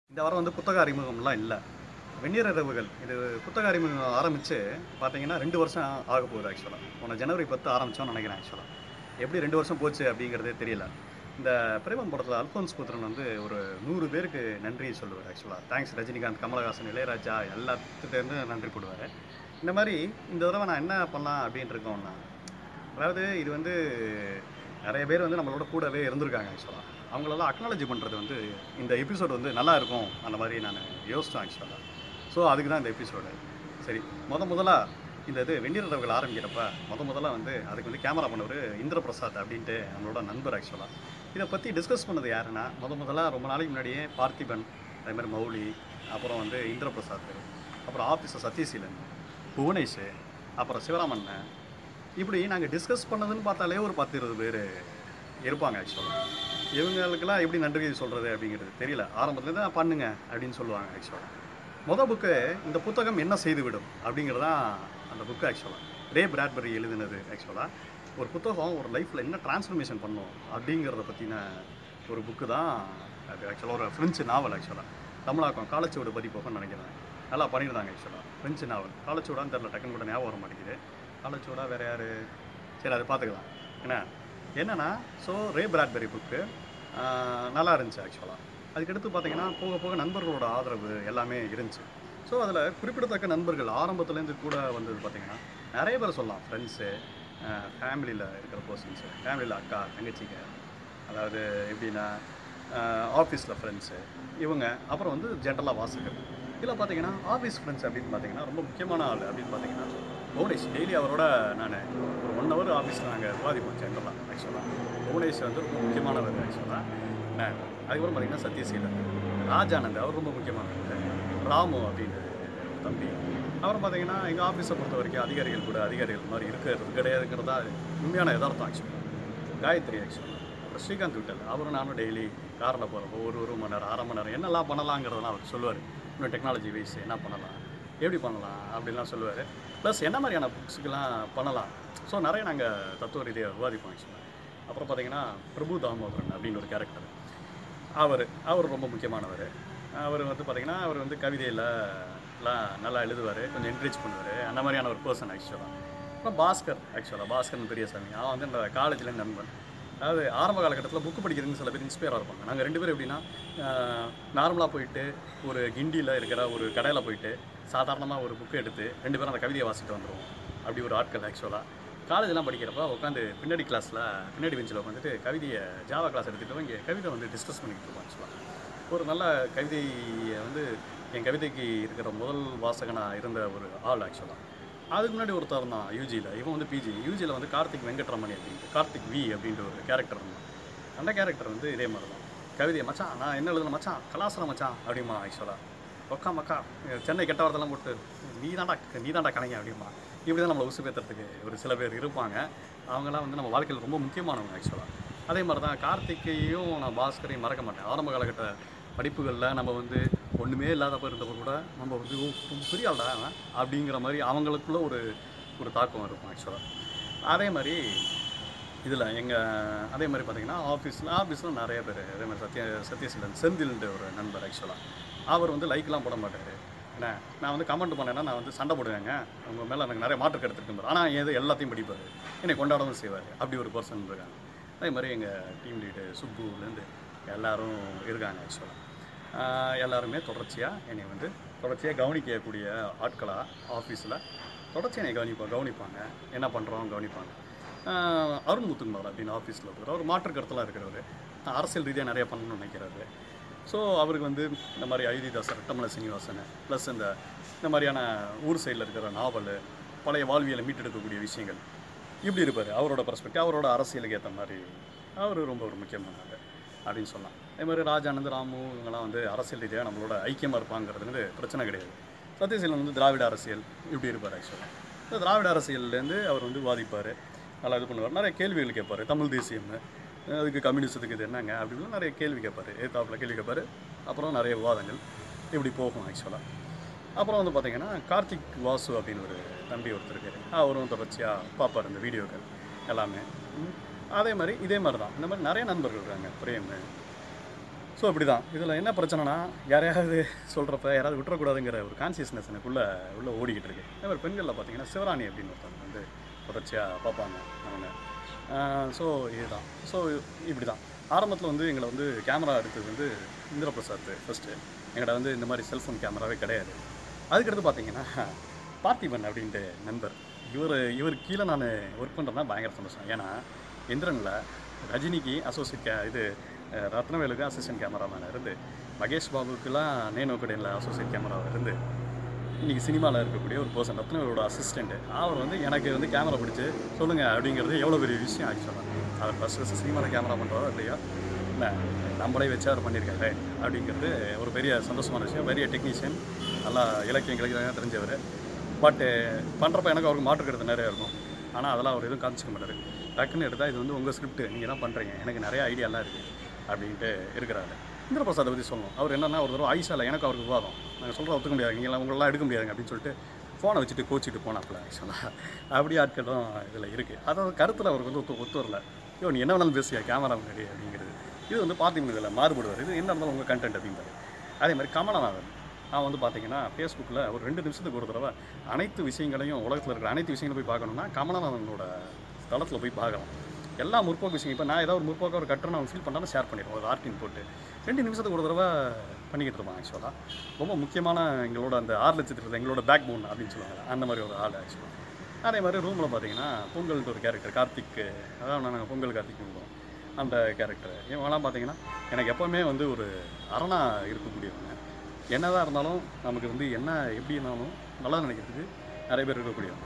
இந்த வாரம் வந்து புத்தக அறிமுகம்லாம் இல்லை வெந்நீர் இரவுகள் இது புத்தக அறிமுகம் ஆரம்பித்து பார்த்தீங்கன்னா ரெண்டு வருஷம் ஆக போகுது ஆக்சுவலாக போன ஜனவரி பத்து ஆரம்பித்தோன்னு நினைக்கிறேன் ஆக்சுவலாக எப்படி ரெண்டு வருஷம் போச்சு அப்படிங்கிறதே தெரியல இந்த பிரேமம் படத்தில் அல்ஃபோன்ஸ் புத்திரன் வந்து ஒரு நூறு பேருக்கு நன்றி சொல்லுவார் ஆக்சுவலாக தேங்க்ஸ் ரஜினிகாந்த் கமலஹாசன் இளையராஜா எல்லாத்துலேருந்து நன்றி போடுவார் இந்த மாதிரி இந்த தடவை நான் என்ன பண்ணலாம் அப்படின்ட்டு இருக்கோம்னா அதாவது இது வந்து நிறைய பேர் வந்து நம்மளோட கூடவே இருந்திருக்காங்க ஆக்சுவலாக அவங்களெல்லாம் அக்னாலஜி பண்ணுறது வந்து இந்த எபிசோடு வந்து நல்லா இருக்கும் அந்த மாதிரி நான் யோசித்தேன் ஆக்சுவலாக ஸோ அதுக்கு தான் இந்த எபிசோடு சரி முத முதலாக இந்த இது வெந்நீர் இரவுகள் ஆரம்பிக்கிறப்ப முத முதல்ல வந்து அதுக்கு வந்து கேமரா பண்ணவர் இந்திரபிரசாத் அப்படின்ட்டு நம்மளோட நண்பர் ஆக்சுவலாக இதை பற்றி டிஸ்கஸ் பண்ணது யாருன்னா முத முதல்ல ரொம்ப நாளைக்கு முன்னாடியே பார்த்திபன் அதே மாதிரி மௌலி அப்புறம் வந்து இந்திரபிரசாத் அப்புறம் ஆஃபீஸர் சத்யசீலன் புவனேஷ் அப்புறம் சிவராமன் இப்படி நாங்கள் டிஸ்கஸ் பண்ணதுன்னு பார்த்தாலே ஒரு பத்து இருபது பேர் இருப்பாங்க ஆக்சுவலாக இவங்களுக்கெல்லாம் எப்படி நன்றி சொல்கிறது அப்படிங்கிறது தெரியல ஆரம்பத்துலேருந்து தான் பண்ணுங்க அப்படின்னு சொல்லுவாங்க ஆக்சுவலாக மொதல் புக்கு இந்த புத்தகம் என்ன செய்துவிடும் அப்படிங்கிறது தான் அந்த புக்கு ஆக்சுவலாக ரே பிராட்பரி எழுதினது ஆக்சுவலாக ஒரு புத்தகம் ஒரு லைஃப்பில் என்ன டிரான்ஸ்ஃபர்மேஷன் பண்ணும் அப்படிங்கிறத பற்றின ஒரு புக்கு தான் அது ஆக்சுவலாக ஒரு ஃப்ரெஞ்சு நாவல் ஆக்சுவலாக தமிழாக்கம் காலச்சுவடு பதிப்போகன்னு நினைக்கிறேன் நல்லா பண்ணியிருந்தாங்க ஆக்சுவலாக ஃப்ரெஞ்சு நாவல் காலச்சுவடான்னு தெரில டக்குன்னு கூட ஞாபகம் வர மாட்டேங்குது காலச்சுவடா வேறு யார் சரி அதை பார்த்துக்கலாம் என்ன என்னென்னா ஸோ ரே பிராட்பெரி புக்கு நல்லா இருந்துச்சு ஆக்சுவலாக அதுக்கடுத்து பார்த்தீங்கன்னா போக போக நண்பர்களோட ஆதரவு எல்லாமே இருந்துச்சு ஸோ அதில் குறிப்பிடத்தக்க நண்பர்கள் ஆரம்பத்துலேருந்து கூட வந்தது பார்த்தீங்கன்னா நிறைய பேர் சொல்லலாம் ஃப்ரெண்ட்ஸு ஃபேமிலியில் இருக்கிற பர்சன்ஸு ஃபேமிலியில் அக்கா தங்கச்சிங்க அதாவது எப்படின்னா ஆஃபீஸில் ஃப்ரெண்ட்ஸு இவங்க அப்புறம் வந்து ஜென்ரலாக வாசகர் இதில் பார்த்தீங்கன்னா ஆஃபீஸ் ஃப்ரெண்ட்ஸ் அப்படின்னு பார்த்தீங்கன்னா ரொம்ப முக்கியமான ஆள் அப்படின்னு பார்த்தீங்கன்னா புவனேஷ் டெய்லி அவரோட நான் ஒரு ஒன் ஹவர் ஆஃபீஸில் நாங்கள் விவாதிப்போம் ஜென்ரலாக ஆக்சுவலாக புவனேஷ் வந்து ரொம்ப முக்கியமானவர் ஆக்சுவலாக என்ன அதுக்கப்புறம் பார்த்தீங்கன்னா சத்யசீலன் ராஜானந்த் அவர் ரொம்ப முக்கியமானவர் ராமு அப்படின்னு ஒரு தம்பி அப்புறம் பார்த்தீங்கன்னா எங்கள் ஆஃபீஸை பொறுத்த வரைக்கும் அதிகாரிகள் கூட அதிகாரிகள் மாதிரி இருக்கிறது கிடையாதுங்கிறதா உண்மையான யதார்த்தம் ஆக்சுவலாக காயத்ரி ஆக்சுவலாக அப்புறம் ஸ்ரீகாந்த் விட்டல் அவரும் நானும் டெய்லி காரில் போகிறப்போ ஒரு ஒரு மணி நேரம் அரை மணி நேரம் என்னெல்லாம் பண்ணலாங்கிறதெல்லாம் அவர் சொல்லுவார் இன்னும் டெக்னாலஜி வைஸ் என்ன பண்ணலாம் எப்படி பண்ணலாம் அப்படின்லாம் சொல்லுவார் ப்ளஸ் என்ன மாதிரியான புக்ஸுக்கெல்லாம் பண்ணலாம் ஸோ நிறைய நாங்கள் தத்துவ ரீதியாக விவாதிப்போம் ஆக்சுவலாக அப்புறம் பார்த்தீங்கன்னா பிரபு தாமோதரன் அப்படின்னு ஒரு கேரக்டர் அவர் அவர் ரொம்ப முக்கியமானவர் அவர் வந்து பார்த்திங்கன்னா அவர் வந்து கவிதையில் எல்லாம் நல்லா எழுதுவார் கொஞ்சம் என்கரேஜ் பண்ணுவார் அந்த மாதிரியான ஒரு பர்சன் ஆக்சுவலாக அப்புறம் பாஸ்கர் ஆக்சுவலாக பாஸ்கர் பெரியசாமி அவன் வந்து இந்த காலேஜில் நண்பன் அதாவது ஆரம்ப காலகட்டத்தில் புக்கு படிக்கிறதுக்கு சில பேர் இன்ஸ்பயராக இருப்பாங்க நாங்கள் ரெண்டு பேரும் எப்படின்னா நார்மலாக போயிட்டு ஒரு கிண்டியில் இருக்கிற ஒரு கடையில் போயிட்டு சாதாரணமாக ஒரு புக்கு எடுத்து ரெண்டு பேரும் அந்த கவிதையை வாசிட்டு வந்துடுவோம் அப்படி ஒரு ஆட்கள் ஆக்சுவலாக காலேஜெலாம் படிக்கிறப்ப உட்காந்து பின்னாடி கிளாஸில் பின்னாடி பெஞ்சில் உட்காந்துட்டு கவிதையை ஜாவா கிளாஸ் எடுத்துகிட்டு இங்கே கவிதை வந்து டிஸ்கஸ் பண்ணிக்கிட்டு இருப்போம் ஆக்சுவலாக ஒரு நல்ல கவிதையை வந்து என் கவிதைக்கு இருக்கிற முதல் வாசகனாக இருந்த ஒரு ஆள் ஆக்சுவலாக அதுக்கு முன்னாடி ஒருத்தர் தான் யூஜியில் இவன் வந்து பிஜி யூஜியில் வந்து கார்த்திக் வெங்கட்ரமணி அப்படின்ட்டு கார்த்திக் வி அப்படின்ற ஒரு கேரக்டர் இருந்தான் அந்த கேரக்டர் வந்து இதே மாதிரி தான் கவிதையை மச்சான் நான் என்ன எழுதுன மச்சான் கலாசனம் மச்சான் அப்படிமா ஆக்சுவலாக ஒக்கா மக்கா சென்னை கெட்ட வார்த்தைலாம் போட்டு நீ தாண்டா நீ தாண்டா கலைங்க அப்படிமா இப்படி தான் நம்மளை உசு பேத்துறதுக்கு ஒரு சில பேர் இருப்பாங்க அவங்கெல்லாம் வந்து நம்ம வாழ்க்கையில் ரொம்ப முக்கியமானவங்க ஆக்சுவலாக அதே மாதிரி தான் கார்த்திக்கையும் நான் பாஸ்கரையும் மறக்க மாட்டேன் ஆரம்ப காலகட்ட படிப்புகளில் நம்ம வந்து ஒன்றுமே இல்லாதப்ப இருந்தப்போ கூட நம்ம வந்து ஓ ரொம்ப பெரிய ஆள்டா அவன் அப்படிங்கிற மாதிரி அவங்களுக்குள்ள ஒரு ஒரு தாக்கம் இருக்கும் ஆக்சுவலாக அதே மாதிரி இதில் எங்கள் அதே மாதிரி பார்த்தீங்கன்னா ஆஃபீஸில் ஆஃபீஸில் நிறைய பேர் அதே மாதிரி சத்ய சத்யசீலன் செந்தில்ன்ற ஒரு நண்பர் ஆக்சுவலாக அவர் வந்து லைக்லாம் போட மாட்டார் என்ன நான் வந்து கமெண்ட் பண்ணேன்னா நான் வந்து சண்டை போடுவேங்க உங்கள் மேலே எனக்கு நிறைய மாற்று கருத்து இருக்கும்போது ஆனால் எது எல்லாத்தையும் படிப்பார் என்னை கொண்டாடவும் செய்வார் அப்படி ஒரு பர்சன் இருக்காங்க அதே மாதிரி எங்கள் டீம் லீடு சுப்புலேருந்து எல்லோரும் இருக்காங்க ஆக்சுவலாக எல்லாருமே தொடர்ச்சியாக என்னை வந்து தொடர்ச்சியாக கவனிக்கக்கூடிய ஆட்களாக ஆஃபீஸில் தொடர்ச்சியாக என்னை கவனிப்பா கவனிப்பாங்க என்ன பண்ணுறோம் கவனிப்பாங்க அருண் முத்துக்குமார் அப்படின்னு ஆஃபீஸில் இருக்கிற ஒரு மாற்று கருத்தெல்லாம் இருக்கிறவர் அரசியல் ரீதியாக நிறைய பண்ணணும்னு நினைக்கிறாரு ஸோ அவருக்கு வந்து இந்த மாதிரி அயோத்திதாசர் ரெட்டமலை சீனிவாசன் ப்ளஸ் இந்த இந்த மாதிரியான ஊர் சைடில் இருக்கிற நாவல் பழைய வாழ்வியலை மீட்டெடுக்கக்கூடிய விஷயங்கள் இப்படி இருப்பார் அவரோட பர்ஸ்பெக்டிவ் அவரோட அரசியலுக்கு ஏற்ற மாதிரி அவர் ரொம்ப ஒரு முக்கியமானவர் அப்படின்னு சொல்லலாம் அதே மாதிரி ராஜானந்த் ராமு இவங்கெல்லாம் வந்து அரசியல் ரீதியாக நம்மளோட ஐக்கியமாக இருப்பாங்கிறது வந்து பிரச்சனை கிடையாது சத்யசீலன் வந்து திராவிட அரசியல் இப்படி இருப்பார் ஆக்சுவலாக இந்த திராவிட அரசியல்லேருந்து அவர் வந்து வாதிப்பார் நல்லா இது பண்ணுவார் நிறைய கேள்விகள் கேட்பார் தமிழ் தேசியம் அதுக்கு கம்யூனிஸ்டத்துக்கு இது என்னங்க அப்படின்னு நிறைய கேள்வி கேட்பார் ஏத்தாப்பில் கேள்வி கேட்பார் அப்புறம் நிறைய விவாதங்கள் இப்படி போகும் ஆக்சுவலாக அப்புறம் வந்து பார்த்தீங்கன்னா கார்த்திக் வாசு அப்படின்னு ஒரு தம்பி ஒருத்தர் இருக்காரு அவரும் தொடர்ச்சியாக பார்ப்பார் இந்த வீடியோக்கள் எல்லாமே ம். அதே மாதிரி இதே மாதிரி தான் இந்த மாதிரி நிறைய நண்பர்கள் இருக்காங்க பிரேம் ஸோ இப்படி தான் இதில் என்ன பிரச்சனைனா யாரையாவது சொல்கிறப்ப யாராவது விட்டுறக்கூடாதுங்கிற ஒரு கான்சியஸ்னஸ் எனக்குள்ளே உள்ளே ஓடிக்கிட்டு இருக்கு அதே மாதிரி பெண்களில் பார்த்தீங்கன்னா சிவராணி அப்படின்னு ஒருத்தவங்க வந்து தொடர்ச்சியாக பார்ப்பாங்க அவங்க ஸோ இதுதான் ஸோ இப்படி தான் ஆரம்பத்தில் வந்து எங்களை வந்து கேமரா எடுத்தது வந்து இந்திரபிரசாத் ஃபஸ்ட்டு எங்கள்கிட்ட வந்து இந்த மாதிரி செல்ஃபோன் கேமராவே கிடையாது அதுக்கடுத்து பார்த்தீங்கன்னா பார்த்திபன் அப்படின்ட்டு நண்பர் இவர் இவர் கீழே நான் ஒர்க் பண்ணுறதுனா பயங்கர சந்தோஷம் ஏன்னா இந்திரனில் ரஜினிக்கு அசோசியேட் கே இது அஹ், ரத்னவேலுக்கு அசிஸ்டன்ட் கேமராமேன் இருந்து மகேஷ் பாபுக்குலாம் நேனோ கடையில் அசோசியேட் கேமரா இருந்து இன்றைக்கி சினிமாவில் இருக்கக்கூடிய ஒரு பர்சன் ரத்னவேலோட அசிஸ்டண்ட்டு அவர் வந்து எனக்கு வந்து கேமரா பிடிச்சி சொல்லுங்கள் அப்படிங்கிறது எவ்வளோ பெரிய விஷயம் ஆக்சுவலாக அவர் ஃபஸ்ட் ஃபஸ்ட் சினிமாவில் கேமரா பண்ணுறதோ இல்லையா இல்லை நம்மளே வச்சு அவர் பண்ணியிருக்காரு அப்படிங்கிறது ஒரு பெரிய சந்தோஷமான விஷயம் பெரிய டெக்னீஷியன் நல்லா இலக்கியம் கிழக்கியம் தெரிஞ்சவர் பட்டு பண்ணுறப்ப எனக்கு அவருக்கு மாற்றுக்கிறது நிறைய இருக்கும் ஆனால் அதெல்லாம் அவர் எதுவும் காமிச்சிக்க மாட்டார் டக்குன்னு எடுத்தால் இது வந்து உங்கள் ஸ்கிரிப்ட் நீங்கள் தான் பண்ணுறீங்க எனக்கு நிறைய ஐடியாலாம் இருக்குது அப்படின்ட்டு இருக்கிறாரு இந்திரபிரசாத்தை பற்றி சொல்லணும் அவர் என்னன்னா ஒரு தடவை ஆயிஷாவில் எனக்கு அவருக்கு விவாதம் நாங்கள் சொல்கிற ஒத்துக்க முடியாது நீங்களாம் உங்களெல்லாம் எடுக்க முடியாதுங்க அப்படின்னு சொல்லிட்டு ஃபோனை வச்சுட்டு கோச்சிட்டு போனாப்புல ஆக்சுவலாக அப்படி ஆட்களும் இதில் இருக்குது அதாவது கருத்தில் அவருக்கு வந்து ஒத்து ஒத்து வரல ஐயோ நீ என்ன வேணாலும் பேசுயா கேமரா முன்னாடி அப்படிங்கிறது இது வந்து பார்த்தீங்கன்னா இதில் மாறுபடுவார் இது என்ன இருந்தாலும் உங்கள் கண்டென்ட் அப்படின்றாரு அதே மாதிரி கமலநாதன் நான் வந்து பார்த்தீங்கன்னா ஃபேஸ்புக்கில் ஒரு ரெண்டு நிமிஷத்துக்கு ஒரு தடவை அனைத்து விஷயங்களையும் உலகத்தில் இருக்கிற அனைத்து விஷயங்களையும் போய் பார்க்கணுன்னா கமலநாதனோட தளத்தில் போய் பார்க்கலாம் எல்லா முற்போக்கு விஷயம் இப்போ நான் ஏதாவது ஒரு முற்போக்கு ஒரு கட்டுரை நான் ஃபீல் பண்ணாலும் ஷேர் பண்ணிடுவோம் ஒரு ஆர்டின் போட்டு ரெண்டு நிமிஷத்துக்கு ஒரு தடவை பண்ணிக்கிட்டு இருப்போம் ஆக்சுவலாக ரொம்ப முக்கியமான எங்களோட அந்த ஆறு லட்சத்துக்கு எங்களோட பேக் போன் அப்படின்னு சொல்லுவாங்க அந்த மாதிரி ஒரு ஆள் ஆக்சுவலாக அதே மாதிரி ரூமில் பார்த்தீங்கன்னா பொங்கல்ன்ற ஒரு கேரக்டர் கார்த்திக் அதான் நாங்கள் பொங்கல் கார்த்திக் சொல்லுவோம் அந்த கேரக்டர் இவங்கெல்லாம் பார்த்தீங்கன்னா எனக்கு எப்போவுமே வந்து ஒரு அரணா இருக்கக்கூடியவங்க என்னதான் இருந்தாலும் நமக்கு வந்து என்ன எப்படினாலும் நல்லா நினைக்கிறதுக்கு நிறைய பேர் இருக்கக்கூடியவங்க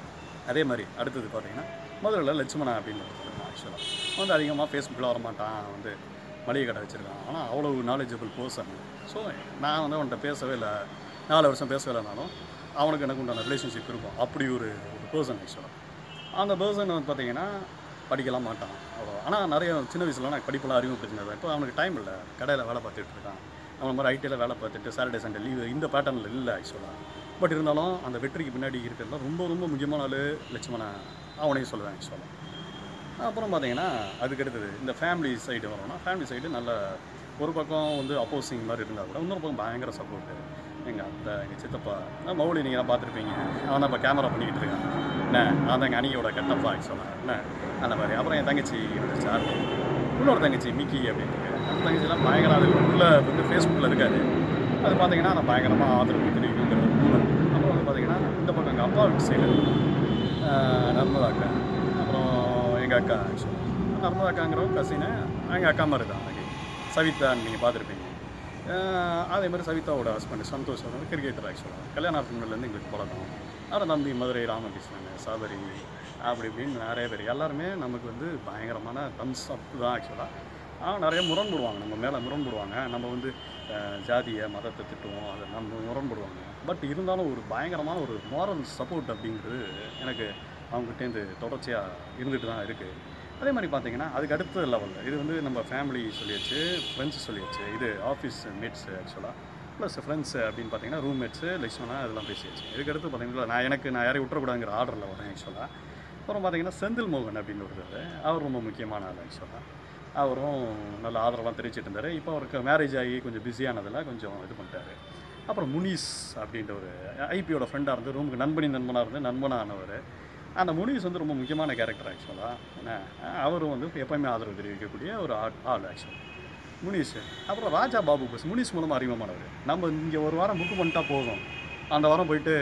அதே மாதிரி அடுத்தது பார்த்தீங்கன்னா முதல்ல லட்சுமணா அப்படின்னு ஒருத்தர் ஆக்சுவலாக வந்து அதிகமாக ஃபேஸ்புக்கில் வரமாட்டான் வந்து மளிகை கடை வச்சுருக்கான் ஆனால் அவ்வளோ நாலேஜபிள் பர்சன் ஸோ நான் வந்து அவன்கிட்ட பேசவே இல்லை நாலு வருஷம் பேசவே இல்லைனாலும் அவனுக்கு எனக்கு உண்டான ரிலேஷன்ஷிப் இருக்கும் அப்படி ஒரு ஒரு பர்சன் ஆக்சுவலாக அந்த பர்சன் வந்து பார்த்தீங்கன்னா படிக்கலாம் மாட்டான் அவ்வளோ ஆனால் நிறைய சின்ன வயசுல நான் படிப்பெல்லாம் அறிமுகப்படுத்தினது இப்போ அவனுக்கு டைம் இல்லை கடையில் வேலை பார்த்துட்டு இருக்கான் அவன் மாதிரி ஐடியில் வேலை பார்த்துட்டு சாட்டர்டே சண்டே லீவு இந்த பேட்டர்னில் இல்லை ஆக்சுவலாக பட் இருந்தாலும் அந்த வெற்றிக்கு பின்னாடி இருக்கிறதுல ரொம்ப ரொம்ப முக்கியமான ஆள் லட்சுமணா அவனையும் சொல்லுவேன் ஆக்சுவலாக அப்புறம் பார்த்தீங்கன்னா அதுக்கு அடுத்தது இந்த ஃபேமிலி சைடு வரோம்னா ஃபேமிலி சைடு நல்ல ஒரு பக்கம் வந்து அப்போசிங் மாதிரி இருந்தால் கூட இன்னொரு பக்கம் பயங்கர சப்போர்ட்டு எங்கள் அத்தை எங்கள் சித்தப்பா நான் மௌலி நீங்கள் பார்த்துருப்பீங்க அவன் தான் இப்போ கேமரா பண்ணிக்கிட்டு இருக்கான் என்ன நான் தான் எங்கள் அணியோட கட்டப்பா ஆக்சுவலாக என்ன அந்த மாதிரி அப்புறம் என் தங்கச்சி வந்துருச்சு ஆர்த்தி இன்னொரு தங்கச்சி மிக்கி அப்படின்ட்டு அந்த தங்கச்சிலாம் பயங்கர அது உள்ள வந்து ஃபேஸ்புக்கில் இருக்காது அது பார்த்தீங்கன்னா நான் பயங்கரமாக ஆதரவு தெரிவிக்குங்கிறது உண்மை அப்புறம் வந்து பார்த்தீங்கன்னா இந்த பக்கம் எங்கள் அப்பா வீட்டு சைடு நர்மதா அக்கா அப்புறம் எங்கள் அக்கா ஆக்சுவலாக நர்மதா அக்காங்கிறவங்க கசினை எங்கள் அக்கா மாதிரி தான் அன்னைக்கு சவிதா நீங்கள் பார்த்துருப்பீங்க ஆஹ் அதே மாதிரி சவிதாவோட ஹஸ்பண்ட் சந்தோஷ் வந்து கிரிக்கெட்டர் ஆக்சுவலாக கல்யாணத்துக்கு முன்னாடிலேருந்து எங்களுக்கு பழக்கம் அப்புறம் தம்பி மதுரை ராமகிருஷ்ணன் சபரி அப்படி இப்படின்னு நிறைய பேர் எல்லாருமே நமக்கு வந்து பயங்கரமான தம்ஸ் அப் தான் ஆக்சுவலாக ஆனால் நிறைய முரண்படுவாங்க நம்ம மேலே முரண்படுவாங்க நம்ம வந்து அஹ், ஜாதியை மதத்தை திட்டுவோம் அதை நம்ம முரண்படுவாங்க பட் இருந்தாலும் ஒரு பயங்கரமான ஒரு moral சப்போர்ட் அப்படிங்கிறது எனக்கு அவங்ககிட்டேருந்து தொடர்ச்சியாக இருந்துட்டு தான் இருக்குது அதே மாதிரி பார்த்தீங்கன்னா அதுக்கு அடுத்த லெவலில் இது வந்து நம்ம ஃபேமிலி சொல்லியாச்சு ஃப்ரெண்ட்ஸ் சொல்லியாச்சு இது ஆஃபீஸ் மேட்ஸ் ஆக்சுவலாக ப்ளஸ் ஃப்ரெண்ட்ஸ் அப்படின்னு பார்த்தீங்கன்னா ரூம்மேட்ஸு லட்சுமணா இதெல்லாம் பேசியாச்சு இதுக்கு அடுத்து பார்த்தீங்கன்னா நான் எனக்கு நான் யாரையும் விட்டுறக்கூடாதுங்கிற ஆர்டரில் வரேன் ஆக்சுவலாக அப்புறம் பார்த்தீங்கன்னா செந்தில் மோகன் அப்படின்னு ஒருத்தர் அவர் ரொம்ப முக்கியமான ஆள் ஆக்சுவலாக அவரும் நல்ல ஆதரவாக தெரிவிச்சிட்டு இருந்தார் இப்போ அவருக்கு மேரேஜ் ஆகி கொஞ்சம் பிஸியானதில் கொஞ்சம் இது பண்ணிட்டாரு அப்புறம் முனீஸ் அப்படின்ற ஒரு ஐபியோட ஃப்ரெண்டாக இருந்து ரூமுக்கு நண்பனி நண்பனாக இருந்து நண்பனானவர் அந்த முனீஸ் வந்து ரொம்ப முக்கியமான கேரக்டர் ஆக்சுவலாக என்ன அவரும் வந்து எப்போயுமே ஆதரவு தெரிவிக்கக்கூடிய ஒரு ஆள் ஆள் ஆக்சுவலாக முனீஷ் அப்புறம் ராஜா பாபு பஸ் முனீஷ் மூலமாக அறிமுகமானவர் நம்ம இங்கே ஒரு வாரம் புக்கு பண்ணிட்டா போதும் அந்த வாரம் போயிட்டு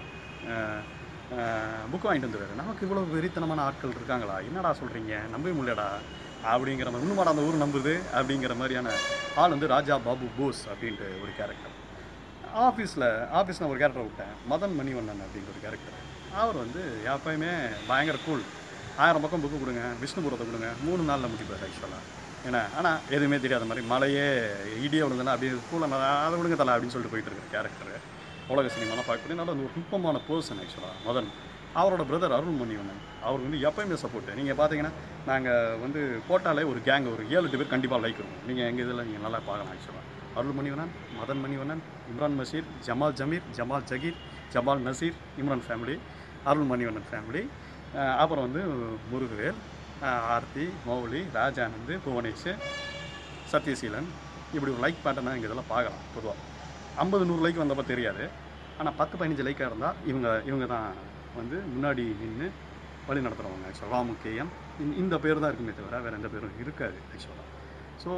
புக் வாங்கிட்டு வந்துடுவார் நமக்கு இவ்வளோ வெறித்தனமான ஆட்கள் இருக்காங்களா என்னடா சொல்கிறீங்க நம்பவே முடியலடா அப்படிங்கிற மாதிரி இன்னுமாடா அந்த ஊர் நம்புது அப்படிங்கிற மாதிரியான ஆள் வந்து ராஜா பாபு போஸ் அப்படின்ட்டு ஒரு கேரக்டர் ஆஃபீஸில் ஆஃபீஸில் ஒரு கேரக்டர் விட்டேன் மதன் மணிவண்ணன் அப்படிங்கிற ஒரு கேரக்டர் அவர் வந்து எப்பயுமே பயங்கர கூல் ஆயிரம் பக்கம் புக்கு கொடுங்க விஷ்ணுபுரத்தை கொடுங்க மூணு நாளில் முடிப்பார் ஆக்சுவலாக ஏன்னா ஆனால் எதுவுமே தெரியாத மாதிரி மலையே இடியே விழுந்தனா அப்படியே கூல அதை விடுங்க தலை அப்படின்னு சொல்லிட்டு போயிட்டு இருக்கிற கேரக்டர் உலக சினிமாலாம் பார்க்கக்கூடிய நல்ல ஒரு நுட்பமான பர்சன் ஆக்சுவலாக மதன் அவரோட பிரதர் அருண் மணிவண்ணன் அவர் வந்து எப்பயுமே சப்போர்ட்டு நீங்கள் பார்த்தீங்கன்னா நாங்கள் வந்து கோட்டாலே ஒரு கேங் ஒரு ஏழு எட்டு பேர் கண்டிப்பாக லைக் இருக்கும் நீங்கள் எங்கள் இதில் நீங்கள் நல்லா பார்க்கலாம் ஆக்சுவலாக அருள் மணிவண்ணன் மதன் மணிவண்ணன் இம்ரான் பஷீர் ஜமால் ஜமீர் ஜமால் ஜகீர் ஜமால் நசீர் இம்ரான் ஃபேமிலி அருள் மணிவண்ணன் ஃபேமிலி அஹ் அப்புறம் வந்து முருகவேல் அஹ் ஆர்த்தி மௌலி ராஜானந்த் புவனேஷ் சத்யசீலன் இப்படி ஒரு லைக் பேட்டர்னை இங்கே இதெல்லாம் பார்க்கலாம் பொதுவாக ஐம்பது நூறு லைக் வந்தப்போ தெரியாது ஆனால் பத்து பதினஞ்சு லைக்காக இருந்தால் இவங்க இவங்க தான் வந்து முன்னாடி நின்று வழி நடத்துகிறவங்க ஆக்சுவலாக ராமு கேஎம் இந்த பேர் தான் இருக்குமே தவிர வேறு எந்த பேரும் இருக்காது ஆக்சுவலாக ஸோ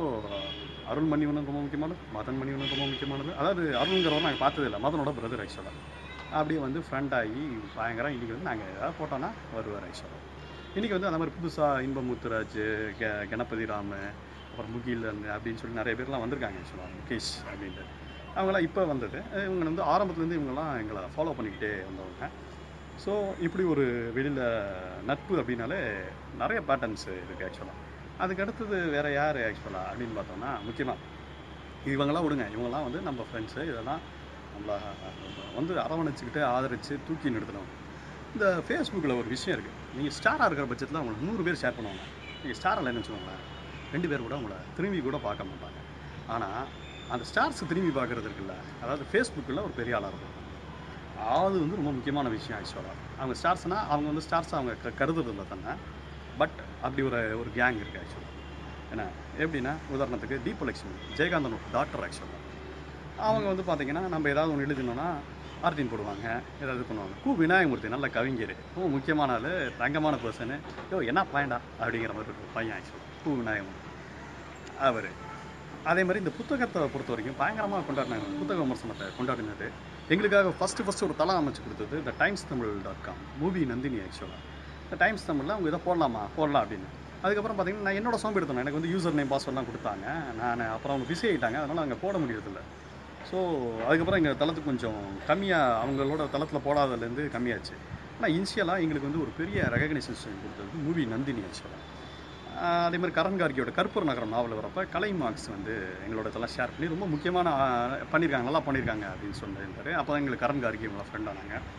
அருள் மணிவனும் ரொம்ப முக்கியமானது மதன் மணிவனும் ரொம்ப முக்கியமானது அதாவது அருள்ங்கிறவர் நாங்கள் பார்த்தது இல்லை மதனோட பிரதர் ஆக்சுவலாக அப்படியே வந்து ஃப்ரெண்ட் ஆகி பயங்கரம் இன்றைக்கி வந்து நாங்கள் ஏதாவது போட்டோன்னா வருவார் ஆக்சுவலாக இன்றைக்கி வந்து அந்த மாதிரி புதுசாக இன்பமுத்துராஜ் கெ கணபதி ராம அப்புறம் முகில் அந்த அப்படின்னு சொல்லி நிறைய பேர்லாம் வந்திருக்காங்க ஆக்சுவலாக முகேஷ் அப்படின்ட்டு அவங்களாம் இப்போ வந்தது அஹ் இவங்க வந்து ஆரம்பத்துலேருந்து இவங்கெல்லாம் எங்களை ஃபாலோ பண்ணிக்கிட்டே வந்தவங்க ஸோ இப்படி ஒரு வெளியில் நட்பு அப்படின்னாலே நிறைய பேட்டர்ன்ஸ் இருக்குது ஆக்சுவலாக அதுக்கு அடுத்தது வேறு யார் ஆக்சுவலாக அப்படின்னு பார்த்தோம்னா முக்கியமாக இவங்கெல்லாம் விடுங்க இவங்கெல்லாம் வந்து நம்ம ஃப்ரெண்ட்ஸு இதெல்லாம் நம்மளை வந்து அரவணைச்சிக்கிட்டு ஆதரித்து தூக்கி நிறுத்தணும் இந்த ஃபேஸ்புக்கில் ஒரு விஷயம் இருக்குது நீங்கள் ஸ்டாராக இருக்கிற பட்சத்தில் அவங்களுக்கு நூறு பேர் ஷேர் பண்ணுவாங்க நீங்கள் ஸ்டாரில் என்ன வச்சுக்கோங்களேன் ரெண்டு பேர் கூட உங்களை திரும்பி கூட பார்க்க மாட்டாங்க ஆனால் அந்த ஸ்டார்ஸ் திரும்பி பார்க்குறது இருக்குல்ல அதாவது ஃபேஸ்புக்கில் ஒரு பெரிய ஆளாக இருக்கும் அது வந்து ரொம்ப முக்கியமான விஷயம் ஆக்சுவலாக அவங்க ஸ்டார்ஸ்னால் அவங்க வந்து ஸ்டார்ஸ் அவங்க க கருதுறது இல்லை தானே பட் அப்படி ஒரு ஒரு கேங் இருக்குது ஆக்சுவலாக என்ன எப்படின்னா உதாரணத்துக்கு தீபலட்சுமி ஜெயகாந்தன் டாக்டர் ஆக்சுவலாக அவங்க வந்து பார்த்தீங்கன்னா நம்ம ஏதாவது ஒன்று எழுதினோன்னா ஆர்டின் போடுவாங்க ஏதாவது பண்ணுவாங்க கு விநாயகமூர்த்தி நல்ல கவிஞர் ரொம்ப முக்கியமான ஆள் தங்கமான பர்சனு யோ என்ன பயண்டா அப்படிங்கிற மாதிரி ஒரு பையன் ஆக்சுவலாக கு விநாயகமூர்த்தி அவர் அதே மாதிரி இந்த புத்தகத்தை பொறுத்த வரைக்கும் பயங்கரமாக கொண்டாடினாங்க புத்தக விமர்சனத்தை கொண்டாடினது எங்களுக்காக ஃபஸ்ட்டு ஃபஸ்ட்டு ஒரு தளம் அமைச்சு கொடுத்தது இந்த Times Tamil dot com movie Nandhini ஆக்சுவலாக இந்த டைம்ஸ் தமிழில் அவங்க இதை போடலாமா போடலாம் அப்படின்னு அதுக்கப்புறம் பார்த்தீங்கன்னா நான் என்னோட சோம்பு எடுத்தேன் எனக்கு வந்து யூசர் நேம் பாஸ்வேர்ட்லாம் கொடுத்தாங்க நான் அப்புறம் அவங்க பிஸி ஆகிட்டாங்க அதனால் அங்கே போட முடியறதில்ல ஸோ அதுக்கப்புறம் எங்கள் தளத்துக்கு கொஞ்சம் கம்மியாக அவங்களோட தளத்தில் போடாததுலேருந்து கம்மியாச்சு ஆனால் இனிஷியலாக எங்களுக்கு வந்து ஒரு பெரிய ரெகக்னைசேஷன் கொடுத்தது மூவி நந்தினி ஆக்சுவலாக ஆஹ் அதே மாதிரி கரண் கார்கியோட கற்பூர் நகரம் நாவல் வரப்போ கலை மார்க்ஸ் வந்து எங்களோட இதெல்லாம் ஷேர் பண்ணி ரொம்ப முக்கியமான ஆஹ், பண்ணியிருக்காங்க நல்லா பண்ணியிருக்காங்க அப்படின்னு சொல்லியிருந்தாரு அப்போ தான் எங்களுக்கு கரண் கார்கி இவங்கள ஃப்ரெண்ட்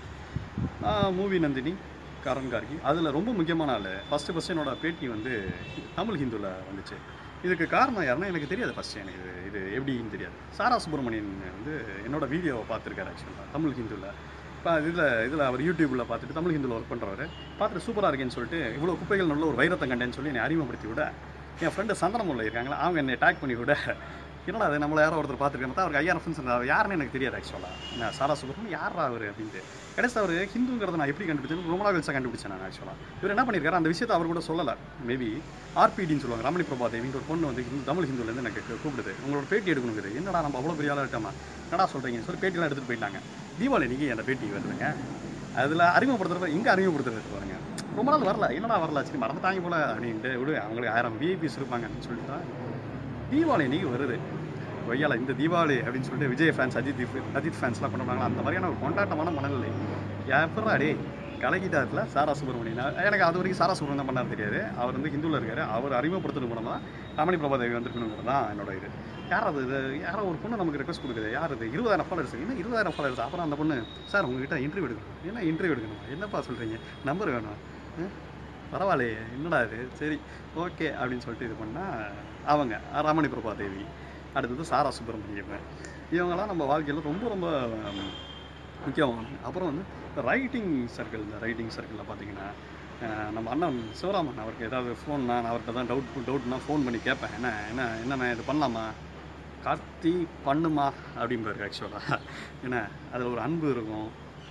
ஆனாங்க மூவி நந்தினி கரண் கார்கி அதில் ரொம்ப முக்கியமான ஆள் ஃபஸ்ட்டு ஃபஸ்ட்டு என்னோட பேட்டி வந்து தமிழ் ஹிந்துவில் வந்துச்சு இதுக்கு காரணம் யாருன்னா எனக்கு தெரியாது ஃபஸ்ட்டு எனக்கு இது இது எப்படின்னு தெரியாது சாரா சுப்பிரமணியன் வந்து என்னோட வீடியோவை பார்த்துருக்காரு ஆக்சுவலாக தமிழ் ஹிந்துவில் இப்போ இதில் இதில் அவர் யூடியூப்பில் பார்த்துட்டு தமிழ் ஹிந்துவில் ஒர்க் பண்ணுறவர் பார்த்துட்டு சூப்பராக இருக்கேன்னு சொல்லிட்டு இவ்வளோ குப்பைகள் நல்ல ஒரு வைரத்தை கண்டேன்னு சொல்லி என்னை அறிமுகப்படுத்தி விட என் ஃப்ரெண்டு சந்தனமுல்ல இருக்காங்களா அவங்க என்னை டேக் பண்ணி விட என்னடா அது நம்மளை யாரோ ஒருத்தர் பார்த்துருக்கேன் பார்த்தா அவருக்கு ஐயாயிரம் ஃப்ரெண்ட்ஸ் இருந்தார் யாருன்னு எனக்கு தெரியாது ஆக்சுவலாக நான் சாரா சுப்பிரமணியன் யாரா அவர் அப்படின்ட்டு கடைசி அவர் ஹிந்துங்கிறத நான் எப்படி கண்டுபிடிச்சேன் ரொம்ப நாள் கழிச்சா கண்டுபிடிச்சேன் நான் ஆக்சுவலாக இவர் என்ன பண்ணியிருக்காரு அந்த விஷயத்தை அவர் கூட சொல்லலை மேபி ஆர்பிடின்னு சொல்லுவாங்க ரமணி பிரபா தேவின்ற ஒரு பொண்ணு வந்து ஹிந்து தமிழ் ஹிந்துலேருந்து எனக்கு கூ- கூப்பிடுது உங்களோட பேட்டி எடுக்கணுங்கிறது என்னடா நம்ம அவ்வளோ பெரிய ஆளாக இருக்கோமா என்னடா சொல்கிறீங்கன்னு சொல்லி பேட்டிலாம் எடுத்துகிட்டு போயிட்டாங்க தீபாவளி அன்றைக்கி அந்த பேட்டி வருதுங்க அதில் அறிமுகப்படுத்துறப்ப இங்கே அறிமுகப்படுத்துறது பாருங்க ரொம்ப நாள் வரல என்னடா வரல சரி மறந்துட்டாங்க போல அப்படின்ட்டு விடு அவங்களுக்கு ஆயிரம் விஐபிஸ் இருப்பாங்க அப்படின்னு சொல்லிட்டு தான் தீபாவளி அன்றைக்கி வருது கொய்யால இந்த தீபாவளி அப்படின்னு சொல்லிட்டு விஜய் ஃபேன்ஸ் அஜித் அஜித் ஃபேன்ஸ்லாம் கொண்டாடுறாங்களா அந்த மாதிரியான ஒரு கொண்டாட்டமான மனநிலை எப்படா டே கலகிதாத்தில் சாரா சுப்பிரமணியன் எனக்கு அது வரைக்கும் சாரா சுப்பிரமணியன் பண்ணார் தெரியாது அவர் வந்து ஹிந்துவில் இருக்காரு அவர் அறிமுகப்படுத்துறது மூலமாக ரமணி பிரபாதேவி வந்திருக்கணுங்கிறது தான் என்னோட இது யார் அது இது யாரோ ஒரு பொண்ணு நமக்கு ரெக்வஸ்ட் கொடுக்குது யார் அது இருபதாயிரம் ஃபாலோவர்ஸ் என்ன இருபதாயிரம் ஃபாலோவர்ஸ் அப்புறம் அந்த பொண்ணு சார் உங்ககிட்ட இன்டர்வியூ எடுக்கணும் என்ன இன்டர்வியூ எடுக்கணும் என்னப்பா சொல்கிறீங்க நம்பர் வேணும் ம்? பரவாயில்லையே என்னடா இது சரி ஓகே அப்படின்னு சொல்லிட்டு இது பண்ணால் அவங்க ரமணி பிரபா தேவி அடுத்தது சாரா சுப்பிரமணியம் இவங்கெல்லாம் நம்ம வாழ்க்கையில் ரொம்ப ரொம்ப ம், முக்கியம் அப்புறம் வந்து ரைட்டிங் சர்க்கிள் இந்த ரைட்டிங் சர்க்கிளில் பார்த்தீங்கன்னா அஹ், நம்ம அண்ணன் சிவராமன் அவருக்கு ஏதாவது ஃபோன் நான் அவர்கிட்ட தான் டவுட் டவுட்னா ஃபோன் பண்ணி கேட்பேன் என்ன என்ன என்னண்ணே இது பண்ணலாமா கார்த்தி பண்ணுமா அப்படிம்பாரு ஆக்சுவலாக என்ன அதில் ஒரு அன்பு இருக்கும்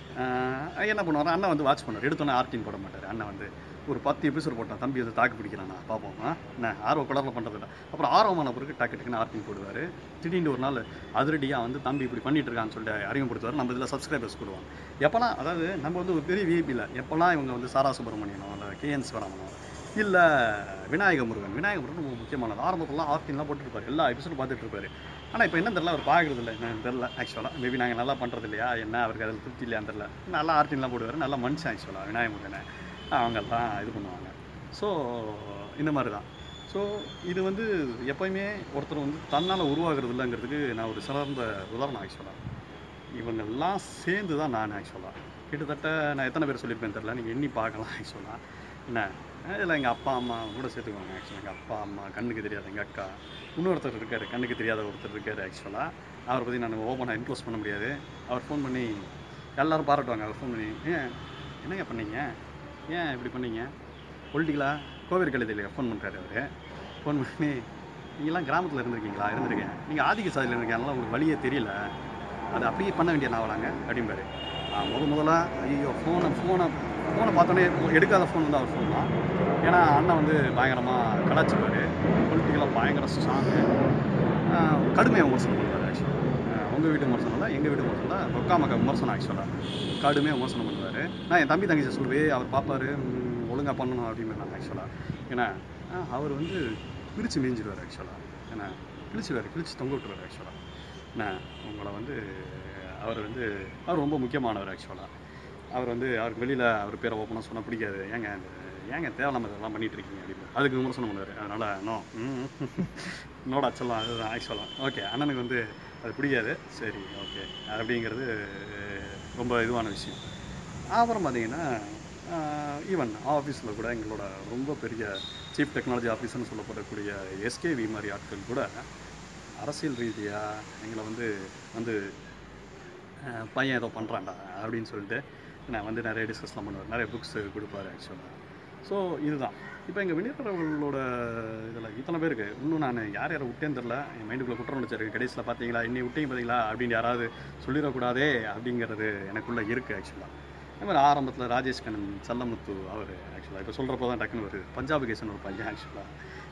ஆஹ் என்ன பண்ணுவார் அண்ணன் வந்து வாட்ச் பண்ணுவார் எடுத்தோன்னே ஆர்டின் போட மாட்டார் அண்ணன் வந்து ஒரு பத்து எபிசோட் போட்டான் தம்பி வந்து தாக்கு பிடிக்கிறானா பார்ப்போம் ஆ? என்ன ஆர்வ குளரில் பண்ணுறதில்ல அப்புறம் ஆர்வமான பிறகு டக்கு டக்குன்னு ஆர்டின் போடுவார் திடீர்னு ஒரு நாள் அதிரடியாக வந்து தம்பி இப்படி பண்ணிட்டு இருக்கான்னு சொல்லிட்டு அறிமுகப்படுத்துவார் நம்ம இதில் சப்ஸ்கிரைபர்ஸ் கொடுவாங்க எப்போலாம் அதாவது நம்ம வந்து ஒரு பெரிய விஐபியில் எப்போல்லாம் இவங்க வந்து சாரா சுப்பிரமணியனோ இல்லை கேஎன் சிவராமனோ இல்லை விநாயக முருகன் விநாயக முருகன் ரொம்ப முக்கியமானது ஆரம்பத்துலாம் ஆர்டின்லாம் போட்டுருப்பாரு எல்லா எபிசோடும் பார்த்துட்டு இருப்பாரு ஆனால் இப்போ என்ன தெரில அவர் பார்க்குறது இல்லை என்ன தெரில ஆக்சுவலாக மேபி நாங்கள் நல்லா பண்ணுறது இல்லையா என்ன அவருக்கு அதில் திருப்தி இல்லையான்னு தெரில நல்லா ஆர்டின்லாம் போடுவார் நல்லா மனுஷன் ஆக்சுவலாக விநாயக முருகனை அவங்கெல்லாம் இது பண்ணுவாங்க ஸோ இந்த மாதிரி தான் ஸோ இது வந்து எப்போயுமே ஒருத்தர் வந்து தன்னால் உருவாகிறது இல்லைங்கிறதுக்கு நான் ஒரு சிறந்த உதாரணம் ஆக்சுவலாக இவங்கெல்லாம் சேர்ந்து தான் நான் ஆக்சுவலாக கிட்டத்தட்ட நான் எத்தனை பேர் சொல்லியிருப்பேன் தெரில நீங்கள் எண்ணி பார்க்கலாம் ஆக்சுவலாக என்ன இதில் எங்கள் அப்பா அம்மா கூட சேர்த்துக்குவாங்க ஆக்சுவலாக எங்கள் அப்பா அம்மா கண்ணுக்கு தெரியாத எங்கள் அக்கா இன்னொருத்தர் இருக்கார் கண்ணுக்கு தெரியாத ஒருத்தர் இருக்கார் ஆக்சுவலாக அவரை பற்றி நான் ஓப்பனாக இன்க்ளோஸ் பண்ண முடியாது அவர் ஃபோன் பண்ணி எல்லாரும் பாராட்டுவாங்க அவர் ஃபோன் பண்ணி ஏன் என்னங்க பண்ணீங்க ஏன் இப்படி பண்ணீங்க பொலிட்டிக்கலாக கோவில் கழுதையில் ஃபோன் பண்ணுறாரு அவர் ஃபோன் பண்ணி நீங்களாம் கிராமத்தில் இருந்திருக்கீங்களா இருந்திருக்கேன் நீங்கள் ஆதிக்க சாதியில் இருக்கீங்களா உங்களுக்கு வழியே தெரியல அது அப்படியே பண்ண வேண்டிய நாவலாங்க அப்படிம்பாரு நான் முத முதல்ல ஐயோ ஃபோனை ஃபோனை ஃபோனை பார்த்தோன்னே எடுக்காத ஃபோன் வந்து அவர் ஃபோன் தான் ஏன்னா அண்ணன் வந்து பயங்கரமாக கலாச்சிப்பார் பொலிட்டிக்கலாக பயங்கர ஸ்ட்ராங்கு கடுமையாக விமர்சனம் பண்ணுவார் ஆக்சுவலாக உங்கள் வீட்டு விமர்சனம் இல்லை எங்கள் வீட்டு விமர்சனம் இல்லை ரொக்கா மக்கா விமர்சனம் ஆக்சுவலாக கடுமையாக விமர்சனம் பண்ணுவார் நான் என் தம்பி தங்கச்சி சொல்லுவே அவர் பார்ப்பாரு ஒழுங்காக பண்ணணும் அப்படின்னு நான் ஆக்சுவலாக ஏன்னா ஆ, அவர் வந்து பிரித்து மேய்ஞ்சிடுவார் ஆக்சுவலாக ஏன்னா கிழிச்சுவார் கிழிச்சு தொங்க விட்டுருவார் ஆக்சுவலாக என்ன உங்களை வந்து அவர் வந்து அவர் ரொம்ப முக்கியமானவர் ஆக்சுவலாக அவர் வந்து அவருக்கு வெளியில் அவர் பேரை ஓப்பனாக சொன்னால் பிடிக்காது ஏங்க இந்த ஏங்க தேவையில்லாம இதெல்லாம் பண்ணிட்டு இருக்கீங்க அப்படின்னு அதுக்கு விமர்சனம் பண்ணுவார் அதனால் நோ ம் நோடா சொல்லலாம் அதுதான் ஆக்சுவலாக ஓகே அண்ணனுக்கு வந்து அது பிடிக்காது சரி ஓகே அப்படிங்கிறது ரொம்ப இதுவான விஷயம் அப்புறம் பார்த்தீங்கன்னா ஈவன் ஆஃபீஸில் கூட எங்களோட ரொம்ப பெரிய சீஃப் டெக்னாலஜி ஆஃபீஸர்னு சொல்லப்படக்கூடிய எஸ்கேவி மாதிரி ஆட்கள் கூட அரசியல் ரீதியாக எங்களை வந்து வந்து அஹ், பையன் ஏதோ பண்ணுறான்டா அப்படின்னு சொல்லிட்டு நான் வந்து நிறைய டிஸ்கஸ்லாம் பண்ணுவார் நிறைய புக்ஸ் கொடுப்பாரு ஆக்சுவலாக ஸோ இதுதான் இப்போ எங்கள் வினியர்களோட இதில் இத்தனை பேருக்கு இன்னும் நான் யார் யாரை விட்டேன்னு தெரில என் மைண்டுக்குள்ளே குற்றம் முடிச்சிருக்கு கடைசியில் பார்த்தீங்களா இன்னி விட்டீங்க பார்த்தீங்களா அப்படின்னு யாராவது சொல்லிடக்கூடாதே அப்படிங்கிறது எனக்குள்ளே இருக்குது ஆக்சுவலாக அதே மாதிரி ஆரம்பத்தில் ராஜேஷ் கண்ணன் சல்லமுத்து அவர் ஆக்சுவலாக இப்போ சொல்கிறப்போ தான் டக்குன்னு வருது பஞ்சாப் கேசன் ஒரு பையன் ஆக்சுவலாக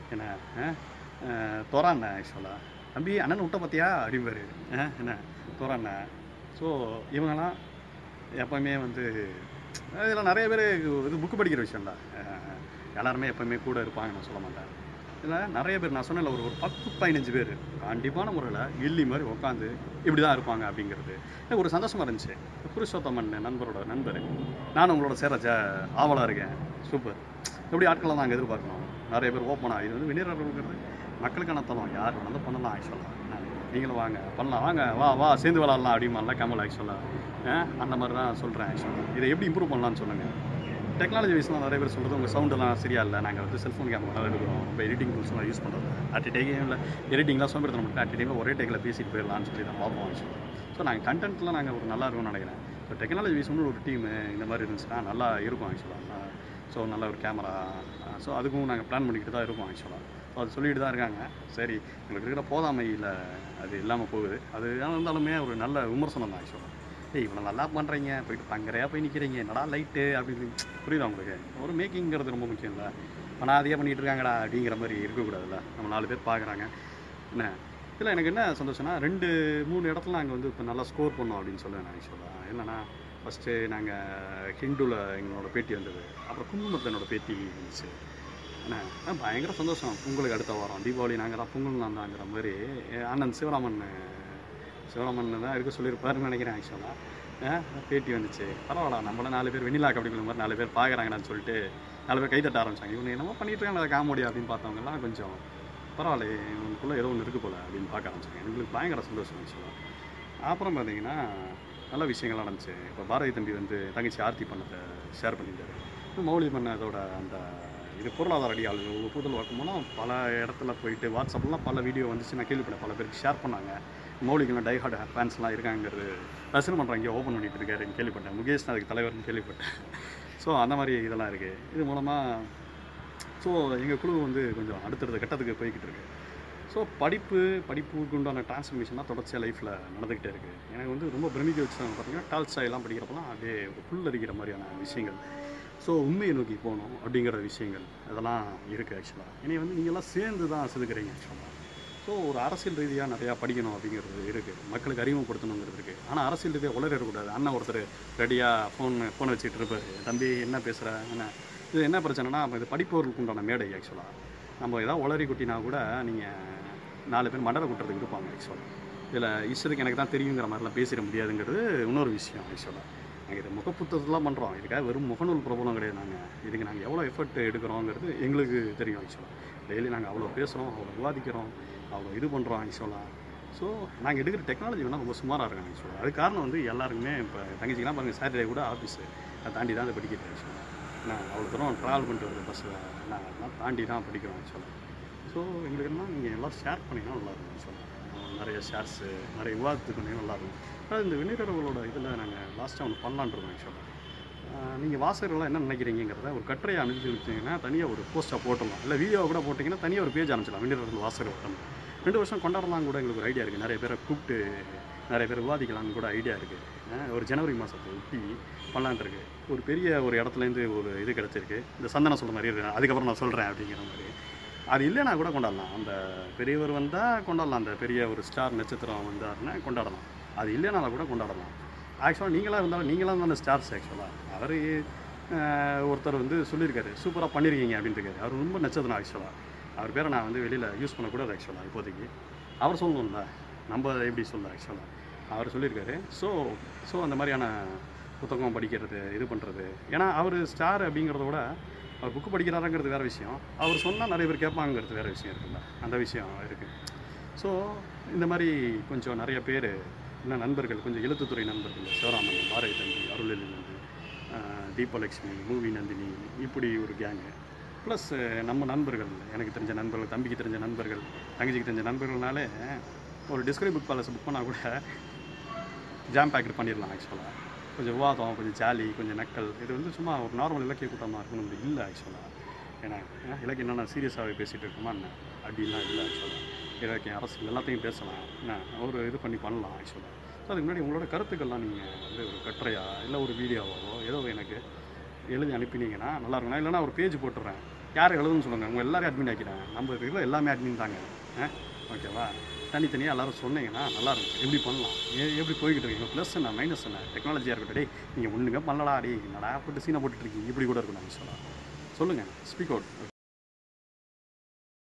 என்ன தொறாண்ண ஆக்சுவலாக தம்பி அண்ணன் விட்ட பார்த்தியா அப்படிம்பாரு ஆ, என்ன தொறாண்ண ஸோ இவங்கெல்லாம் எப்போவுமே வந்து இதெல்லாம் நிறைய பேர் இது புக்கு படிக்கிற விஷயம்டா அஹ் எல்லாருமே எப்போவுமே கூட இருப்பாங்க நான் சொல்ல மாட்டேன் இதில் நிறைய பேர் நான் சொன்னேன்ல ஒரு ஒரு பத்து பதினஞ்சு பேர் கண்டிப்பான முறையில் கில்லி மாதிரி உட்காந்து இப்படி தான் இருப்பாங்க அப்படிங்கிறது எனக்கு ஒரு சந்தோஷமாக இருந்துச்சு புருஷோத்தமன் நண்பரோட நண்பர் நானும் உங்களோட சேர ஜ ஆவலாக இருக்கேன் சூப்பர் இப்படி ஆட்களை நாங்கள் எதிர்பார்க்கணும் நிறைய பேர் ஓப்பனாக இது வந்து வினியர்களுங்கிறது மக்களுக்கான தளம் யார் வேணாலும் பண்ணலாம் ஆக்சுவலாக நீங்களும் வாங்க பண்ணலாம் வாங்க வா வா சேர்ந்து விளாட்லாம் அப்படிமாலாம் கமல் ஆக்சுவலாக அந்த மாதிரி தான் சொல்கிறேன் ஆக்சுவலாக இதை எப்படி இம்ப்ரூவ் பண்ணலாம்னு சொல்லுங்கள் டெக்னாலஜி வைஸ்லாம் நிறைய பேர் சொல்கிறது உங்கள் சவுண்டெல்லாம் சரியா இல்லை நாங்கள் வந்து செல்ஃபோன் கேமரா எடுக்கிறோம் ரொம்ப எடிட்டிங் டூல்ஸ்லாம் யூஸ் பண்ணுறது அட் டைமில் எடிட்டிங்லாம் சோம்பேறித்தனம் மட்டும் அட் டைமில் ஒரே டேக்கில் பேசிட்டு போயிடலாம்னு சொல்லி தான் பார்ப்போம் ஆக்சுவலாக ஸோ நாங்கள் கண்டென்ட்லாம் நாங்கள் ஒரு நல்லா இருக்கும்னு நினைக்கிறேன் ஸோ டெக்னாலஜி வைஸ் வந்து ஒரு டீம் இந்த மாதிரி இருந்துச்சுன்னா நல்லா இருக்கும் ஆக்சுவலாக ஸோ நல்ல ஒரு கேமரா ஸோ அதுக்கும் நாங்கள் பிளான் பண்ணிக்கிட்டு தான் இருக்கோம் ஆக்சுவலாக ஸோ அது சொல்லிட்டு தான் இருக்காங்க சரி எங்களுக்கு இருக்கிற போதாமையில் அது இல்லாமல் போகுது அது இருந்தாலுமே ஒரு நல்ல விமர்சனம் தான் ஆக்சுவலாக ஏய் இவ்வளோ நல்லா பண்ணுறீங்க போயிட்டு பங்கரையாக போய் நிற்கிறீங்க என்னடா லைட்டு அப்படின்னு புரியுதா உங்களுக்கு ஒரு மேக்கிங்கிறது ரொம்ப முக்கியம் இல்லை அனாதையாக பண்ணிகிட்டு இருக்காங்கடா அப்படிங்கிற மாதிரி இருக்கக்கூடாதுல்ல நம்ம நாலு பேர் பார்க்குறாங்க என்ன இல்லை எனக்கு என்ன சந்தோஷம்னா ரெண்டு மூணு இடத்துல நாங்கள் வந்து இப்போ நல்லா ஸ்கோர் பண்ணோம் அப்படின்னு சொல்லுவேன் நான் ஆக்சுவலாக என்னன்னா ஃபஸ்ட்டு நாங்கள் ஹிந்துவில் எங்களோட பேட்டி வந்தது அப்புறம் குங்குமத்தில் என்னோட பேட்டி இருந்துச்சு என்ன ஆ, பயங்கர சந்தோஷம் பொங்கலுக்கு அடுத்த வாரம் தீபாவளி நாங்கள் தான் பொங்கல் நான் தாங்கிற மாதிரி என் அண்ணன் சிவராமன் சிவராமன் தான் இருக்க சொல்லியிருப்பாருன்னு நினைக்கிறேன் ஆக்சுவலாக பேட்டி வந்துச்சு பரவாயில்ல நம்மள நாலு பேர் வெண்ணிலா கபடிக்குள்ள மாதிரி நாலு பேர் பார்க்குறாங்கன்னு சொல்லிட்டு நாலு பேர் கைத்தட்ட ஆரம்பிச்சாங்க இவங்க என்னமோ பண்ணிட்டு இருக்காங்க அதை காமெடி அப்படின்னு பார்த்தவங்கலாம் கொஞ்சம் பரவாயில்ல இவனுக்குள்ளே ஏதோ ஒன்று இருக்கு போல அப்படின்னு பார்க்க ஆரம்பிச்சாங்க எங்களுக்கு பயங்கர சந்தோஷம் ஆக்சுவலாக அப்புறம் பார்த்தீங்கன்னா நல்ல விஷயங்கள் நடந்துச்சு இப்போ பாரதி தம்பி வந்து தங்கச்சி ஆர்த்தி பண்ணதை ஷேர் பண்ணிட்டாரு இப்போ மௌலி பண்ணதோட அந்த இது பொருளாதார அடியாளு ஒப்புதல் வாக்குமூலம் பல இடத்துல போயிட்டு வாட்ஸ்அப்லாம் பல வீடியோ வந்துச்சு நான் கேள்விப்பட்டேன் பல பேருக்கு ஷேர் பண்ணாங்க மௌலிகெல்லாம் டைஹார்ட் ஃபேன்ஸ்லாம் இருக்காங்கிறது ரசன் பண்ணுறாங்க இங்கே ஓப்பன் பண்ணிட்டு இருக்காருன்னு கேள்விப்பட்டேன் முகேஷ் தான் அதுக்கு தலைவர்னு கேள்விப்பட்டேன் ஸோ அந்த மாதிரி இதெல்லாம் இருக்குது இது மூலமாக ஸோ எங்கள் குழு வந்து கொஞ்சம் அடுத்தடுத்த கட்டத்துக்கு போய்கிட்டு இருக்கு ஸோ படிப்பு படிப்புக்கு உண்டான டிரான்ஸ்ஃபர்மேஷனாக தொடர்ச்சியாக லைஃப்பில் நடந்துக்கிட்டே இருக்குது எனக்கு வந்து ரொம்ப பிரமிக்க வச்சு பார்த்தீங்கன்னா டால்ஸ்டாயெல்லாம் படிக்கிறப்பலாம் அப்படியே ஒரு புல் அடிக்கிற மாதிரியான விஷயங்கள் ஸோ உண்மையை நோக்கி போகணும் அப்படிங்கிற விஷயங்கள் அதெல்லாம் இருக்குது ஆக்சுவலாக இனி வந்து நீங்கள்லாம் சேர்ந்து தான் செதுக்குறீங்க ஆக்சுவலாக ஸோ ஒரு அரசியல் ரீதியாக நிறையா படிக்கணும் அப்படிங்கிறது இருக்குது மக்களுக்கு அறிமுகப்படுத்தணுங்கிறது இருக்குது ஆனால் அரசியல் ரீதியாக உளர இருக்கக்கூடாது அண்ணன் ஒருத்தர் ரெடியாக ஃபோன் ஃபோனை வச்சுட்டு இருப்பார் தம்பி என்ன பேசுகிற என்ன இது என்ன பிரச்சனைனா இது படிப்பவர்களுக்கு உண்டான மேடை ஆக்சுவலாக நம்ம ஏதாவது உளறி கொட்டினா கூட நீங்கள் நாலு பேர் மண்டலை கொட்டுறதுக்கு இருப்பாங்க ஆக்சுவலாக இதில் இஷ்டத்துக்கு எனக்கு தான் தெரியுங்கிற மாதிரிலாம் பேசிட முடியாதுங்கிறது இன்னொரு விஷயம் ஆக்சுவலாக நாங்கள் இது முகப்புத்தகத்தெலாம் பண்ணுறோம் இதுக்காக வெறும் முகநூல் பிரபலம் கிடையாது நாங்கள் இதுக்கு நாங்கள் எவ்வளோ எஃபர்ட் எடுக்கிறோங்கிறது எங்களுக்கு தெரியும் ஆக்சுவலாக டெய்லி நாங்கள் அவ்வளோ பேசுகிறோம் அவ்வளோ விவாதிக்கிறோம் அவ்வளோ இது பண்ணுறோம் ஆக்சுவலாக ஸோ நாங்கள் எடுக்கிற டெக்னாலஜி வேணால் ரொம்ப சுமாராக இருக்காங்க ஆக்சுவலாக அது காரணம் வந்து எல்லாருக்குமே இப்போ தங்கச்சிக்கெலாம் பாருங்கள் சாட்டர்டே கூட ஆஃபீஸு அதை தாண்டி தான் அதை படிக்கிறது ஆக்சுவலாக நான் அவ்வளோ தூரம் ட்ராவல் பண்ணிட்டு வருது பஸ்ஸில் நான் அதெல்லாம் தாண்டி தான் படிக்கிறோம் ஆக்சுவலாக ஸோ எங்களுக்கு என்ன நீங்கள் எல்லாம் ஷேர் பண்ணிங்கன்னா நல்லாயிருக்கும் ஆக்சுவலாக நிறைய ஷேர்ஸு நிறைய விவாதத்துக்கு பண்ணி நல்லாயிருக்கும் அதாவது இந்த வினிரர்களோட இதில் நாங்கள் லாஸ்ட்டாக ஒன்று பண்ணலான்னு இருக்கோம் ஆக்சுவலாக நீங்கள் வாசகர்கள்லாம் என்ன நினைக்கிறீங்கிறத ஒரு கட்டுரையை அனுப்பிச்சு வச்சிங்கன்னா தனியாக ஒரு போஸ்ட்டாக போட்டுடலாம் இல்லை வீடியோ கூட போட்டிங்கன்னா தனியாக ஒரு பேஜ் அனுப்பிச்சிடலாம் வெண்ணிற வாசகர் வட்டம் ரெண்டு வருஷம் கொண்டாடலாம் கூட எங்களுக்கு ஒரு ஐடியா இருக்குது நிறைய பேரை கூப்பிட்டு நிறைய பேர் விவாதிக்கலாம்னு கூட ஐடியா இருக்குது ஒரு ஜனவரி மாதத்தை ஒட்டி பண்ணலான்ட்டு இருக்கு ஒரு பெரிய ஒரு இடத்துலேருந்து ஒரு இது கிடச்சிருக்கு இந்த சந்தனம் சொல்கிற மாதிரி இருக்கு அதுக்கப்புறம் நான் சொல்கிறேன் அப்படிங்கிற மாதிரி அது இல்லைனா கூட கொண்டாடலாம் அந்த பெரியவர் வந்தால் கொண்டாடலாம் அந்த பெரிய ஒரு ஸ்டார் நட்சத்திரம் வந்தாருன்னா கொண்டாடலாம் அது இல்லைனாலும் கூட கொண்டாடலாம் ஆக்சுவலாக நீங்களாக இருந்தாலும் நீங்களாக தான் ஸ்டார்ஸ் ஆக்சுவலாக அவர் ஒருத்தர் வந்து சொல்லியிருக்காரு சூப்பராக பண்ணியிருக்கீங்க அப்படின்ட்டு இருக்காரு அவர் ரொம்ப நட்சத்திரம் ஆக்சுவலாக அவர் பேரை நான் வந்து வெளியில் யூஸ் பண்ணக்கூடாது ஆக்சுவலாக இப்போதைக்கு அவர் சொல்லணும்ல நம்ம எப்படி சொல்ல ஆக்சுவலாக அவர் சொல்லியிருக்காரு ஸோ ஸோ அந்த மாதிரியான புத்தகம் படிக்கிறது இது பண்ணுறது ஏன்னா அவர் ஸ்டார் அப்படிங்கிறத விட அவர் புக்கு படிக்கிறாருங்கிறது வேறு விஷயம் அவர் சொன்னால் நிறைய பேர் கேட்பாங்கிறது வேறு விஷயம் இருக்குல்ல அந்த விஷயம் இருக்குது ஸோ இந்த மாதிரி கொஞ்சம் நிறைய பேர் இன்னும் நண்பர்கள் கொஞ்சம் எழுத்துத்துறை நண்பர்கள் சிவராமன் பாரதி தம்பி அருளிலிருந்து தீபலட்சுமி மூவி நந்தினி இப்படி ஒரு கேங்கு ப்ளஸ் நம்ம நண்பர்கள் எனக்கு தெரிஞ்ச நண்பர்கள் தம்பிக்கு தெரிஞ்ச நண்பர்கள் தங்கச்சிக்கு தெரிஞ்ச நண்பர்கள்னாலே ஒரு டிஸ்கரி புக் பேலஸ் புக் பண்ணால் கூட ஜாம் பேக்கெட் பண்ணிடலாம் ஆக்சுவலாக கொஞ்சம் விவாதம் கொஞ்சம் ஜாலி கொஞ்சம் நக்கல் இது வந்து சும்மா ஒரு நார்மல் இலக்கிய கூட்டமாக இருக்கணும் இல்லை ஆக்சுவலாக ஏன்னா அஹ், இலக்கியம் என்ன சீரியஸாகவே பேசிகிட்டு இருக்குமா என்ன அப்படின்லாம் இல்லை ஆக்சுவலாக இலக்கியம் அரசியல் எல்லாத்தையும் பேசலாம் என்ன ஒரு இது பண்ணி பண்ணலாம் ஆக்சுவலாக ஸோ அதுக்கு முன்னாடி உங்களோட கருத்துக்கள்லாம் நீங்கள் வந்து ஒரு கட்டுரையா இல்லை ஒரு வீடியோவோ ஏதோ எனக்கு எழுதி அனுப்பினீங்கன்னா நல்லா இருக்கும் நான் இல்லைனா ஒரு பேஜ் போட்டுறேன் யார் எழுதுன்னு சொல்லுங்கள் உங்கள் எல்லாரையும் அட்மின் ஆக்கிறேன் நம்ம இருக்கிற எல்லாமே அட்மின் தாங்க ஆ ஓகேவா தனித்தனியாக எல்லாரும் சொன்னீங்கன்னா நல்லா இருக்கும் எப்படி பண்ணலாம் ஏ எப்படி போய்கிட்டு இருக்கீங்க ப்ளஸ் என்ன மைனஸ் என்ன டெக்னாலஜியாக இருக்கட்டும் டேய் நீங்கள் ஒன்றுமே பண்ணலடா டேய் என்னடா போட்டு சீனை போட்டுட்டு இருக்கீங்க இப்படி கூட இருக்கும் நான் சொல்லலாம் சொல்லுங்கள் ஸ்பீக் அவுட்